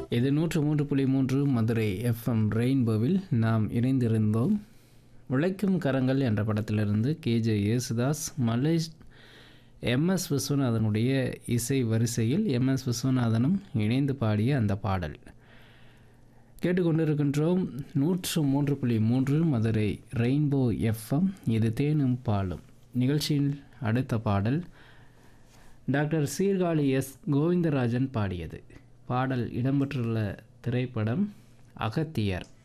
இது நூற்று மூன்று புள்ளி மூன்று மதுரை எஃப்எம் ரெயின்போவில் நாம் இணைந்திருந்தோம் உழைக்கும் கரங்கள் என்ற படத்திலிருந்து கேஜே யேசுதாஸ் மலேஷ் எம்எஸ் விஸ்வநாதனுடைய இசை வரிசையில் எம்எஸ் விஸ்வநாதனும் இணைந்து பாடிய அந்த பாடல் கேட்டுக்கொண்டிருக்கின்றோம் நூற்று மூன்று புள்ளி மூன்று மதுரை ரெயின்போ எஃப்எம் இது தேனும் பாலும் நிகழ்ச்சியில் அடுத்த பாடல் டாக்டர் சீர்காழி எஸ் கோவிந்தராஜன் பாடியது பாடல் இடம்பெற்றுள்ள திரைப்படம் அகத்தியர்